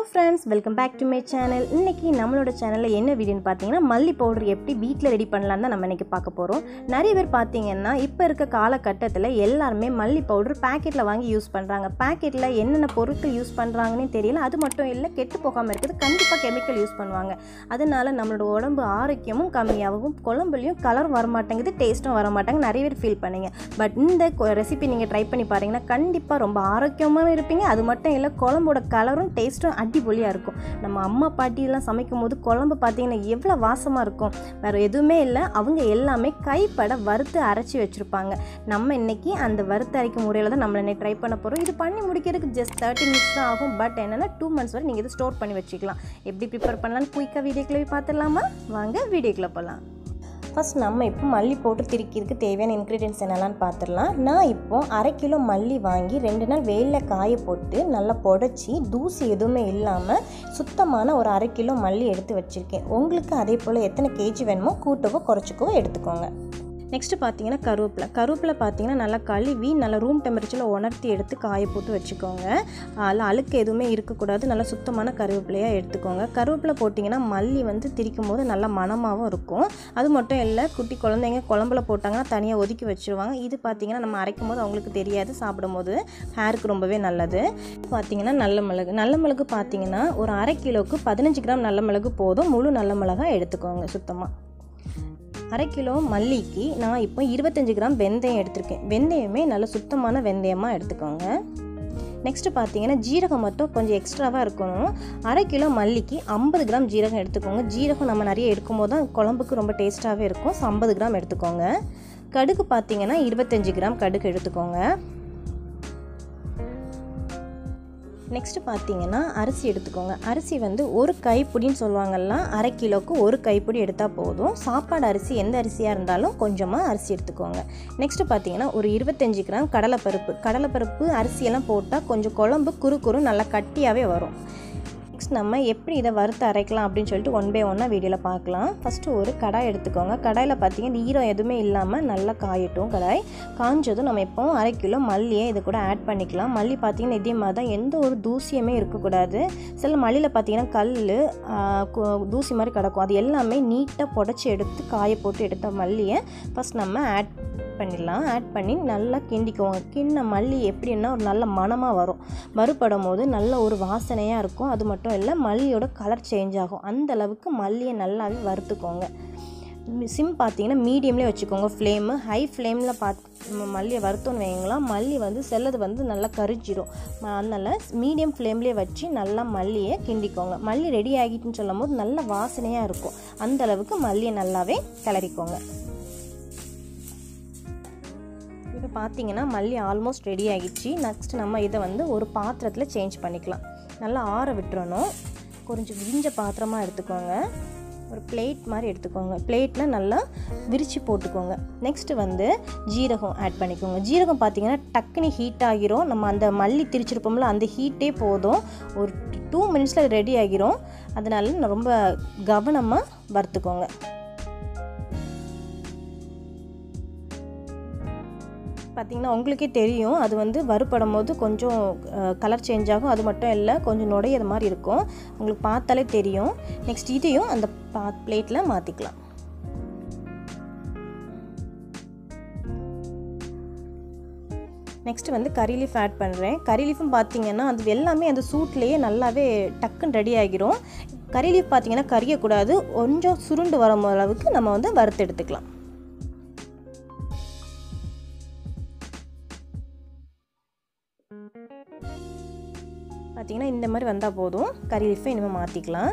friends welcome back to my channel இன்னைக்கு நம்மளோட சேனலில் என்ன வீடியோன்னு பார்த்தீங்கன்னா மல்லி பவுடர் எப்படி வீட்டில் ரெடி பண்ணலான்னு தான் நம்ம இன்னைக்கு பார்க்க போகிறோம் நிறைய பேர் பார்த்தீங்கன்னா இப்போ இருக்க காலகட்டத்தில் எல்லாருமே மல்லி பவுடர் பேக்கெட்டில் வாங்கி யூஸ் பண்ணுறாங்க பேக்கெட்டில் என்னென்ன பொருட்கள் யூஸ் பண்ணுறாங்கன்னே தெரியல அது மட்டும் இல்லை கெட்டு போகாமல் இருக்குது கண்டிப்பாக கெமிக்கல் யூஸ் பண்ணுவாங்க அதனால நம்மளோட உடம்பு ஆரோக்கியமும் கம்மியாகும் குழம்புலையும் கலர் வரமாட்டேங்குது டேஸ்ட்டும் வரமாட்டேங்குது நிறைய பேர் ஃபீல் பண்ணீங்க பட் இந்த ரெசிபி நீங்கள் ட்ரை பண்ணி பாருங்கன்னா கண்டிப்பாக ரொம்ப ஆரோக்கியமாகவும் இருப்பீங்க அது மட்டும் இல்லை குழம்போட கலரும் டேஸ்ட்டும் அடிப்பொலியாக இருக்கும் நம்ம அம்மா பாட்டியெல்லாம் சமைக்கும் போது குழம்பு பார்த்தீங்கன்னா எவ்வளோ வாசமாக இருக்கும் வேறு எதுவுமே இல்லை அவங்க எல்லாமே கைப்பட வறுத்து அரைச்சி வச்சுருப்பாங்க நம்ம இன்னைக்கு அந்த வறுத்து அரைக்கும் முறையில் தான் நம்மளை ட்ரை பண்ண போகிறோம் இது பண்ணி முடிக்கிறதுக்கு ஜஸ்ட் தேர்ட்டி மினிட்ஸ் தான் ஆகும் பட் என்னென்னா டூ மந்த்ஸ் வரை நீங்கள் இதை ஸ்டோர் பண்ணி வச்சுக்கலாம் எப்படி ப்ரிப்பேர் பண்ணலாம்னு குயிக்காக வீடியோக்குள்ளே போய் பார்த்துடலாமா வாங்க வீடியோக்குள்ளே போகலாம் ஃபஸ்ட் நம்ம இப்போ மல்லி போட்டு திரிக்கிறதுக்கு தேவையான இன்க்ரீடியன்ஸ் என்னெல்லாம்னு பார்த்துடலாம் நான் இப்போ அரை கிலோ மல்லி வாங்கி ரெண்டு நாள் வெயிலில் காய போட்டு நல்லா புடச்சி தூசி எதுவுமே இல்லாமல் சுத்தமான ஒரு அரை கிலோ மல்லி எடுத்து வச்சுருக்கேன் உங்களுக்கு அதே போல் எத்தனை கேஜி வேணுமோ கூட்டவோ குறைச்சிக்கவோ எடுத்துக்கோங்க நெக்ஸ்ட்டு பார்த்தீங்கன்னா கருவேப்பிலை கருவேப்பிலை பார்த்தீங்கன்னா நல்லா கழுவி நல்லா ரூம் டெம்பரேச்சரில் உணர்த்தி எடுத்து காய போட்டு வச்சுக்கோங்க அதில் அழுக்கு எதுவுமே இருக்கக்கூடாது நல்லா சுத்தமான கருவேப்பிலையாக எடுத்துக்கோங்க கருவேப்பிலை போட்டிங்கன்னா மல்லி வந்து திரிக்கும் போது நல்லா மணமாகவும் இருக்கும் அது மட்டும் இல்லை குட்டி குழந்தைங்க குழம்புல போட்டாங்கன்னா தனியாக ஒதுக்கி வச்சுருவாங்க இது பார்த்தீங்கன்னா நம்ம அரைக்கும் போது அவங்களுக்கு தெரியாது சாப்பிடும்போது ஹேருக்கு ரொம்பவே நல்லது பார்த்தீங்கன்னா நல்ல மிளகு நல்ல மிளகு பார்த்தீங்கன்னா ஒரு அரை கிலோவுக்கு பதினஞ்சு கிராம் நல்ல மிளகு போதும் முழு நல்ல மிளகாய் எடுத்துக்கோங்க சுத்தமாக அரை கிலோ மல்லிக்கு நான் இப்போ இருபத்தஞ்சி கிராம் வெந்தயம் எடுத்திருக்கேன் வெந்தயமே நல்ல சுத்தமான வெந்தயமாக எடுத்துக்கோங்க நெக்ஸ்ட்டு பார்த்தீங்கன்னா ஜீரகம் மட்டும் கொஞ்சம் எக்ஸ்ட்ராவாக இருக்கணும் அரை கிலோ மல்லிக்கு ஐம்பது கிராம் ஜீரகம் எடுத்துக்கோங்க ஜீரகம் நம்ம நிறைய எடுக்கும்போது தான் குழம்புக்கு ரொம்ப டேஸ்ட்டாகவே இருக்கும் ஸோ ஐம்பது கிராம் எடுத்துக்கோங்க கடுகு பார்த்தீங்கன்னா இருபத்தஞ்சி கிராம் கடுகு எடுத்துக்கோங்க நெக்ஸ்ட்டு பார்த்தீங்கன்னா அரிசி எடுத்துக்கோங்க அரிசி வந்து ஒரு கைப்பிடின்னு சொல்லுவாங்கல்ல அரை கிலோவுக்கு ஒரு கைப்பிடி எடுத்தால் போதும் சாப்பாடு அரிசி எந்த அரிசியாக இருந்தாலும் கொஞ்சமாக அரிசி எடுத்துக்கோங்க நெக்ஸ்ட்டு பார்த்தீங்கன்னா ஒரு இருபத்தஞ்சி கிராம் கடலைப்பருப்பு கடலைப்பருப்பு அரிசியெல்லாம் போட்டால் கொஞ்சம் குழம்பு குறு குறு நல்லா கட்டியாகவே வரும் நெக்ஸ்ட் நம்ம எப்படி இதை வறுத்து அரைக்கலாம் அப்படின்னு சொல்லிட்டு ஒன் பை ஒன்னாக வீடியோவில் பார்க்கலாம் ஃபஸ்ட்டு ஒரு கடாய் எடுத்துக்கோங்க கடாயில் பார்த்தீங்கன்னா ஈரம் எதுவுமே இல்லாமல் நல்லா காயட்டும் கடாய் காஞ்சதும் நம்ம எப்போவும் அரை கிலோ மல்லியை இது கூட ஆட் பண்ணிக்கலாம் மல்லி பார்த்தீங்கன்னா இதே மாதிரி தான் எந்த ஒரு தூசியுமே இருக்கக்கூடாது சில மல்லியில் பார்த்தீங்கன்னா கல் தூசி மாதிரி கிடக்கும் அது எல்லாமே நீட்டாக புடச்சி எடுத்து காய போட்டு எடுத்த மல்லியை ஃபஸ்ட் நம்ம ஆட் பண்ணிடலாம் ஆட் பண்ணி நல்லா கிண்டிக்குவோங்க கிண்ண மல்லி எப்படின்னா ஒரு நல்ல மணமாக வரும் வறுபடும் போது நல்ல ஒரு வாசனையாக இருக்கும் அது மட்டும் இல்லை மல்லியோட கலர் சேஞ்ச் ஆகும் அந்த அளவுக்கு மல்லியை நல்லாவே வறுத்துக்கோங்க சிம் பார்த்தீங்கன்னா மீடியம்லேயே வச்சுக்கோங்க ஃப்ளேமு ஹை ஃப்ளேமில் பார்த்து மல்லியை வறுத்தோன்னு வைங்களா மல்லி வந்து செல்லது வந்து நல்லா கரிச்சிரும் அதனால் மீடியம் ஃப்ளேம்லேயே வச்சு நல்லா மல்லியை கிண்டிக்கோங்க மல்லி ரெடி ஆகிட்டுன்னு சொல்லும் போது நல்ல வாசனையாக இருக்கும் அந்த அளவுக்கு மல்லியை நல்லாவே கிளறிக்கோங்க இப்போ பார்த்தீங்கன்னா மல்லி ஆல்மோஸ்ட் ரெடி ஆகிடுச்சு நெக்ஸ்ட் நம்ம இதை வந்து ஒரு பாத்திரத்தில் சேஞ்ச் பண்ணிக்கலாம் நல்லா ஆற விட்டுறணும் கொஞ்சம் விரிஞ்ச பாத்திரமாக எடுத்துக்கோங்க ஒரு பிளேட் மாதிரி எடுத்துக்கோங்க பிளேட்டில் நல்லா விரித்து போட்டுக்கோங்க நெக்ஸ்ட்டு வந்து ஜீரகம் ஆட் பண்ணிக்கோங்க ஜீரகம் பார்த்தீங்கன்னா டக்குனு ஹீட் ஆகிரும் நம்ம அந்த மல்லி திரிச்சிருப்போம்ல அந்த ஹீட்டே போதும் ஒரு டூ மினிட்ஸில் ரெடி ஆகிரும் அதனால ரொம்ப கவனமாக வறுத்துக்கோங்க பார்த்திங்கன்னா உங்களுக்கே தெரியும் அது வந்து வறுபடும் போது கொஞ்சம் கலர் சேஞ்ச் ஆகும் அது மட்டும் இல்லை கொஞ்சம் நுடையிற மாதிரி இருக்கும் உங்களுக்கு பார்த்தாலே தெரியும் நெக்ஸ்ட் இதையும் அந்த பா பிளேட்டில் மாற்றிக்கலாம் நெக்ஸ்ட் வந்து கறி லீஃப் ஆட் பண்ணுறேன் கறி லீஃபும் பார்த்தீங்கன்னா அது எல்லாமே அந்த சூட்லேயே நல்லாவே டக்குன்னு ரெடி ஆகிரும் கறி லீஃப் பார்த்தீங்கன்னா கறியக்கூடாது கொஞ்சம் சுருண்டு வர அளவுக்கு நம்ம வந்து வறுத்து எடுத்துக்கலாம் பார்த்தீங்கன்னா இந்த மாதிரி வந்தால் போதும் கறி லீஃபை இனிமேல் மாற்றிக்கலாம்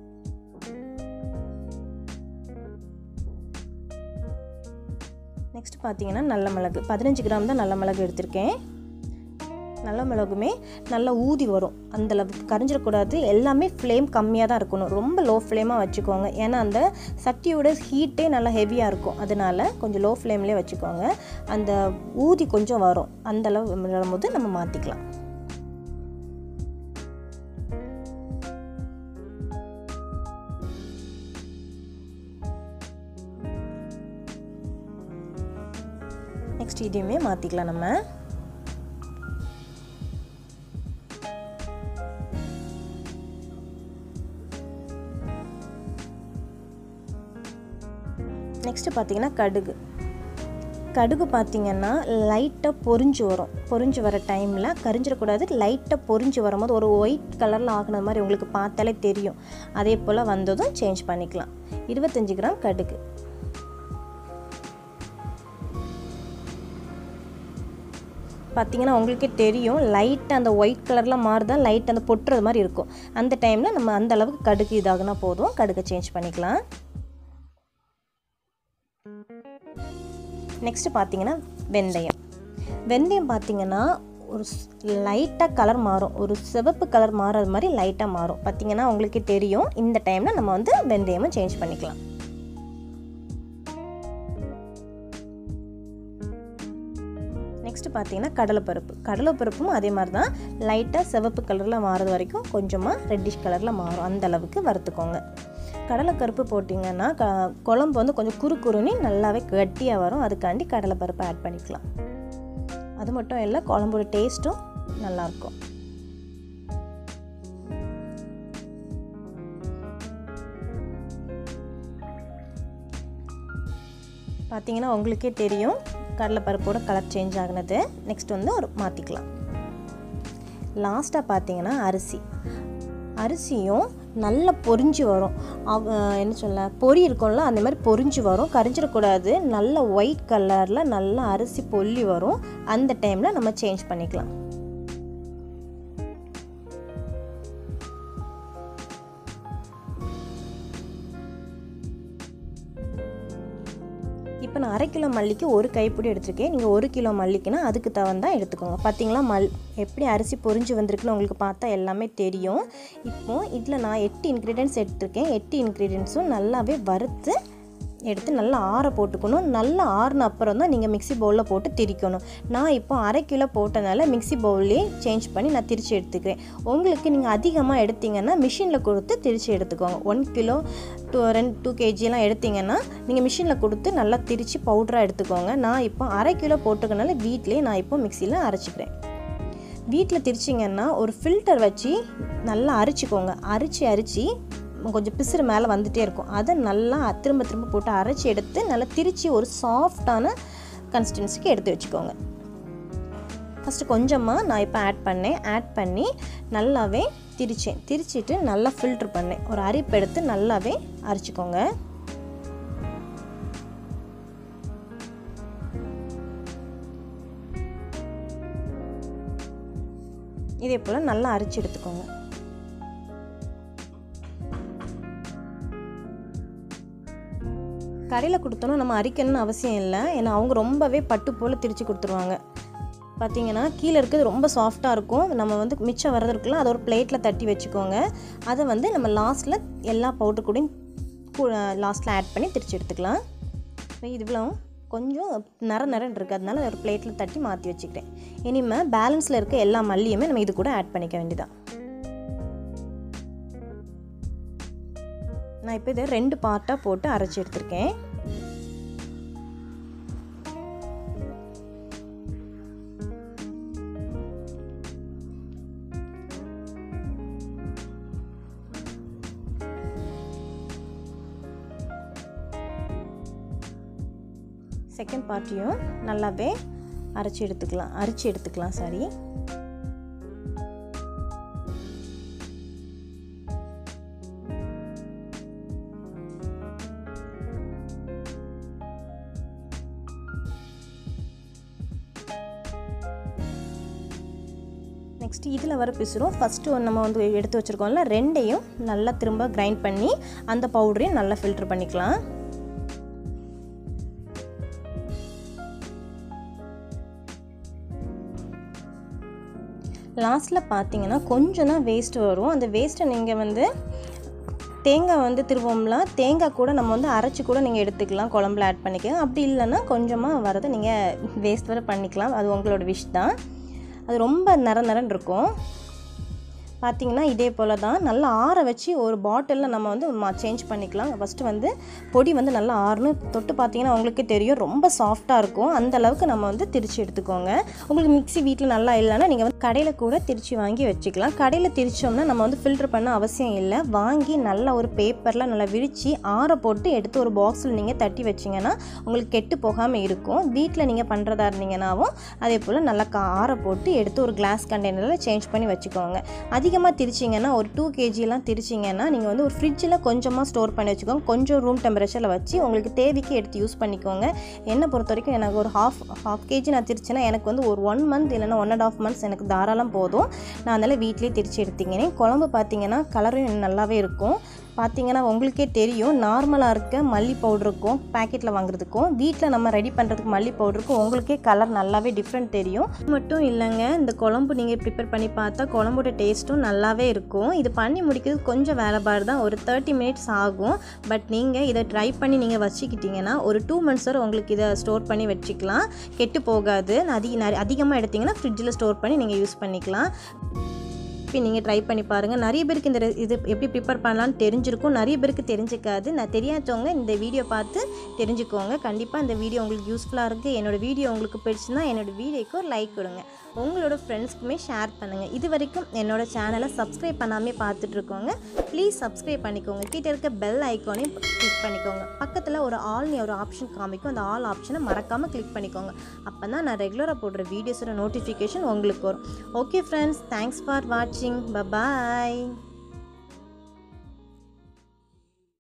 நெக்ஸ்ட் பார்த்தீங்கன்னா நல்ல மிளகு பதினஞ்சு கிராம் தான் நல்ல மிளகு எடுத்திருக்கேன் நல்ல மிளகுமே நல்லா ஊதி வரும் அந்த அளவுக்கு கரைஞ்சிடக்கூடாது எல்லாமே ஃப்ளேம் கம்மியாக தான் இருக்கணும் ரொம்ப லோ ஃப்ளேமாக வச்சுக்கோங்க ஏன்னா அந்த சட்டியோட ஹீட்டே நல்லா ஹெவியாக இருக்கும் அதனால கொஞ்சம் லோ ஃப்ளேம்லேயே வச்சுக்கோங்க அந்த ஊதி கொஞ்சம் வரும் அந்த அளவு வரும்போது நம்ம மாற்றிக்கலாம் நெக்ஸ்ட் இதையுமே மாற்றிக்கலாம் நம்ம நெக்ஸ்ட்டு பார்த்தீங்கன்னா கடுகு கடுகு பார்த்திங்கன்னா லைட்டாக பொரிஞ்சு வரும் பொரிஞ்சு வர டைமில் கரிஞ்சிடக்கூடாது லைட்டாக பொரிஞ்சு வரும்போது ஒரு ஒயிட் கலரில் ஆகின மாதிரி உங்களுக்கு பார்த்தாலே தெரியும் அதே போல் வந்ததும் சேஞ்ச் பண்ணிக்கலாம் இருபத்தஞ்சி கிராம் கடுகு பார்த்தீங்கன்னா உங்களுக்கே தெரியும் லைட்டாக அந்த ஒயிட் கலரில் மாறுதான் லைட் அந்த பொட்டுறது மாதிரி இருக்கும் அந்த டைமில் நம்ம அந்த அளவுக்கு கடுகு இதாகுனா போதும் கடுகை சேஞ்ச் பண்ணிக்கலாம் நெக்ஸ்ட்டு பார்த்தீங்கன்னா வெந்தயம் வெந்தயம் பார்த்தீங்கன்னா ஒரு லைட்டாக கலர் மாறும் ஒரு சிவப்பு கலர் மாறுறது மாதிரி லைட்டாக மாறும் பார்த்தீங்கன்னா உங்களுக்கே தெரியும் இந்த டைமில் நம்ம வந்து வெந்தயமும் சேஞ்ச் பண்ணிக்கலாம் நெக்ஸ்ட்டு பார்த்தீங்கன்னா கடலைப்பருப்பு கடலைப்பருப்பும் அதே மாதிரி தான் லைட்டாக சிவப்பு கலரில் மாறுறது வரைக்கும் கொஞ்சமாக ரெட்டிஷ் கலரில் மாறும் அந்த அளவுக்கு வறுத்துக்கோங்க கடலைப்பருப்பு போட்டிங்கன்னா க குழம்பு வந்து கொஞ்சம் குறு குறுனி நல்லாவே கட்டியாக வரும் அதுக்காண்டி கடலைப்பருப்பு ஆட் பண்ணிக்கலாம் அது மட்டும் இல்லை குழம்போட டேஸ்ட்டும் நல்லாயிருக்கும் பார்த்தீங்கன்னா உங்களுக்கே தெரியும் கடலைப்பருப்போட கலர் சேஞ்ச் ஆகினது நெக்ஸ்ட் வந்து ஒரு மாற்றிக்கலாம் லாஸ்ட்டாக பார்த்தீங்கன்னா அரிசி அரிசியும் நல்லா பொரிஞ்சு வரும் என்ன சொல்ல பொரி இருக்கும்ல அந்த மாதிரி பொரிஞ்சு வரும் கரிஞ்சிடக்கூடாது நல்ல ஒயிட் கலரில் நல்லா அரிசி பொல்லி வரும் அந்த டைமில் நம்ம சேஞ்ச் பண்ணிக்கலாம் இப்போ நான் அரை கிலோ மல்லிக்கு ஒரு கைப்பிடி எடுத்திருக்கேன் நீங்கள் ஒரு கிலோ மல்லிக்குன்னா அதுக்கு தகுந்தா எடுத்துக்கோங்க பார்த்தீங்களா மல் எப்படி அரிசி பொரிஞ்சு வந்திருக்குன்னு உங்களுக்கு பார்த்தா எல்லாமே தெரியும் இப்போது இதில் நான் எட்டு இன்க்ரீடியன்ஸ் எடுத்திருக்கேன் எட்டு இன்க்ரீடியன்ஸும் நல்லாவே வறுத்து எடுத்து நல்லா ஆற போட்டுக்கணும் நல்லா ஆறின அப்புறம் தான் நீங்கள் மிக்சி பவுலில் போட்டு திரிக்கணும் நான் இப்போ அரை கிலோ போட்டனால மிக்சி பவுல்லே சேஞ்ச் பண்ணி நான் திரித்து எடுத்துக்கிறேன் உங்களுக்கு நீங்கள் அதிகமாக எடுத்தீங்கன்னா மிஷினில் கொடுத்து திரித்து எடுத்துக்கோங்க ஒன் கிலோ டூ ரெண்டு டூ கேஜிலாம் எடுத்தீங்கன்னா நீங்கள் மிஷினில் கொடுத்து நல்லா திரித்து பவுடராக எடுத்துக்கோங்க நான் இப்போ அரை கிலோ போட்டுக்கனால வீட்டிலே நான் இப்போ மிக்சியில் அரைச்சிக்கிறேன் வீட்டில் திரிச்சிங்கன்னா ஒரு ஃபில்டர் வச்சு நல்லா அரைச்சிக்கோங்க அரிச்சு அரிச்சு கொஞ்சம் பிசுறு மேலே வந்துகிட்டே இருக்கும் அதை நல்லா திரும்ப திரும்ப போட்டு அரைச்சி எடுத்து நல்லா திரிச்சு ஒரு சாஃப்டான கன்சிஸ்டன்சிக்கு எடுத்து வச்சுக்கோங்க ஃபஸ்ட்டு கொஞ்சமாக நான் இப்போ ஆட் பண்ணேன் ஆட் பண்ணி நல்லாவே திரிச்சேன் திரிச்சிட்டு நல்லா ஃபில்ட்ரு பண்ணேன் ஒரு அரிப்பு எடுத்து நல்லாவே அரைச்சிக்கோங்க இதே போல் நல்லா அரைச்சி எடுத்துக்கோங்க கடையில் கொடுத்தோன்னா நம்ம அரிக்கணும்னு அவசியம் இல்லை ஏன்னா அவங்க ரொம்பவே பட்டு போல் திரித்து கொடுத்துருவாங்க பார்த்தீங்கன்னா கீழே இருக்கிறது ரொம்ப சாஃப்டாக இருக்கும் நம்ம வந்து மிச்சம் வர்றதுக்குலாம் அதை ஒரு பிளேட்டில் தட்டி வச்சுக்கோங்க அதை வந்து நம்ம லாஸ்ட்டில் எல்லா பவுடர் கூடயும் லாஸ்ட்டில் ஆட் பண்ணி திரிச்சு எடுத்துக்கலாம் இவ்வளோ கொஞ்சம் நிற நிறன்னு இருக்குது அதனால ஒரு பிளேட்டில் தட்டி மாற்றி வச்சுக்கிறேன் இனிமேல் பேலன்ஸில் இருக்க எல்லா மல்லியுமே நம்ம இது கூட ஆட் பண்ணிக்க வேண்டியதான் நான் இப்போ இதை ரெண்டு பார்ட்டாக போட்டு அரைச்சி எடுத்திருக்கேன் செகண்ட் பார்ட்டியும் நல்லாவே அரைச்சி எடுத்துக்கலாம் அரிச்சு எடுத்துக்கலாம் சாரி நெக்ஸ்ட் இதில் வர பிசுரும் ஃபஸ்ட்டு நம்ம வந்து எடுத்து வச்சுருக்கோம்ல ரெண்டையும் நல்லா திரும்ப கிரைண்ட் பண்ணி அந்த பவுடரையும் நல்லா ஃபில்ட்ரு பண்ணிக்கலாம் லாஸ்ட்டில் பார்த்தீங்கன்னா கொஞ்சம் தான் வேஸ்ட் வரும் அந்த வேஸ்ட்டை நீங்கள் வந்து தேங்காய் வந்து திருவோம்ல தேங்காய் கூட நம்ம வந்து அரைச்சி கூட நீங்கள் எடுத்துக்கலாம் குழம்புல ஆட் பண்ணிக்கலாம் அப்படி இல்லைன்னா கொஞ்சமாக வரதை நீங்கள் வேஸ்ட் வர பண்ணிக்கலாம் அது உங்களோட விஷ் தான் அது ரொம்ப நிற நிறன்னு இருக்கும் பார்த்தீங்கன்னா இதே போல் தான் நல்லா ஆற வச்சு ஒரு பாட்டிலில் நம்ம வந்து சேஞ்ச் பண்ணிக்கலாம் ஃபஸ்ட்டு வந்து பொடி வந்து நல்லா ஆறணும் தொட்டு பார்த்தீங்கன்னா உங்களுக்கு தெரியும் ரொம்ப சாஃப்டாக இருக்கும் அந்த அளவுக்கு நம்ம வந்து திரிச்சு எடுத்துக்கோங்க உங்களுக்கு மிக்ஸி வீட்டில் நல்லா இல்லைன்னா நீங்கள் வந்து கடையில் கூட திரிச்சு வாங்கி வச்சுக்கலாம் கடையில் திரிச்சோம்னா நம்ம வந்து ஃபில்டர் பண்ண அவசியம் இல்லை வாங்கி நல்லா ஒரு பேப்பரில் நல்லா விரித்து ஆற போட்டு எடுத்து ஒரு பாக்ஸில் நீங்கள் தட்டி வச்சிங்கன்னா உங்களுக்கு கெட்டு போகாமல் இருக்கும் வீட்டில் நீங்கள் பண்ணுறதா இருந்தீங்கன்னாவும் அதே போல் நல்லா கா ஆற போட்டு எடுத்து ஒரு கிளாஸ் கண்டெய்னரில் சேஞ்ச் பண்ணி வச்சுக்கோங்க அதிகமாக திரிச்சிங்கன்னா ஒரு டூ கேஜிலாம் திரிச்சிங்கன்னா நீங்கள் வந்து ஒரு ஃப்ரிட்ஜில் கொஞ்சமாக ஸ்டோர் பண்ணி வச்சுக்கோங்க கொஞ்சம் ரூம் டெம்பரேச்சரில் வச்சு உங்களுக்கு தேவைக்கு எடுத்து யூஸ் பண்ணிக்கோங்க என்னை பொறுத்த வரைக்கும் எனக்கு ஒரு ஹாஃப் ஹாஃப் கேஜி நான் திரிச்சேன்னா எனக்கு வந்து ஒரு ஒன் மந்த் இல்லைன்னா ஒன் அண்ட் ஆஃப் மந்த்ஸ் எனக்கு தாராளம் போதும் நான் அதனால் வீட்லேயே திரிச்சு எடுத்தீங்கன்னா குழம்பு பார்த்தீங்கன்னா கலரும் நல்லாவே இருக்கும் பார்த்தீங்கன்னா உங்களுக்கே தெரியும் நார்மலாக இருக்க மல்லி பவுடருக்கும் பேக்கெட்டில் வாங்குறதுக்கும் வீட்டில் நம்ம ரெடி பண்ணுறதுக்கு மல்லி பவுடருக்கும் உங்களுக்கே கலர் நல்லாவே டிஃப்ரெண்ட் தெரியும் இது மட்டும் இல்லைங்க இந்த குழம்பு நீங்கள் ப்ரிப்பேர் பண்ணி பார்த்தா குழம்போட டேஸ்ட்டும் நல்லாவே இருக்கும் இது பண்ணி முடிக்கிறது கொஞ்சம் வேலைப்பாடு தான் ஒரு தேர்ட்டி மினிட்ஸ் ஆகும் பட் நீங்கள் இதை ட்ரை பண்ணி நீங்கள் வச்சுக்கிட்டிங்கன்னா ஒரு டூ மந்த்ஸ் வரை உங்களுக்கு இதை ஸ்டோர் பண்ணி வச்சுக்கலாம் கெட்டு போகாது அதிக அதிகமாக எடுத்திங்கன்னா ஃப்ரிட்ஜில் ஸ்டோர் பண்ணி நீங்கள் யூஸ் பண்ணிக்கலாம் ரெசிபி நீங்கள் ட்ரை பண்ணி பாருங்கள் நிறைய பேருக்கு இந்த re- இது எப்படி ப்ரிப்பேர் பண்ணலாம்னு தெரிஞ்சிருக்கும் நிறைய பேருக்கு தெரிஞ்சுக்காது நான் தெரியாதவங்க இந்த வீடியோ பார்த்து தெரிஞ்சுக்கோங்க கண்டிப்பாக இந்த வீடியோ உங்களுக்கு யூஸ்ஃபுல்லாக இருக்குது என்னோட வீடியோ உங்களுக்கு பிடிச்சுன்னா என்னோட வீடியோக்கு ஒரு லைக் கொடுங்க உங்களோட ஃப்ரெண்ட்ஸ்க்குமே ஷேர் பண்ணுங்கள் இது வரைக்கும் என்னோட சேனலை சப்ஸ்கிரைப் பண்ணாமே பார்த்துட்டு இருக்கோங்க ப்ளீஸ் சப்ஸ்கிரைப் பண்ணிக்கோங்க கிட்ட இருக்க பெல் ஐக்கானையும் கிளிக் பண்ணிக்கோங்க பக்கத்தில் ஒரு ஆல்னு ஒரு ஆப்ஷன் காமிக்கும் அந்த ஆல் ஆப்ஷனை மறக்காமல் கிளிக் பண்ணிக்கோங்க அப்போ தான் நான் ரெகுலராக போடுற வீடியோஸோட நோட்டிஃபிகேஷன் உங்களுக்கு வரும் ஓகே ஃப்ரெண்ட்ஸ் தேங்க்ஸ் ஃபார் வாட்சிங் பபாய்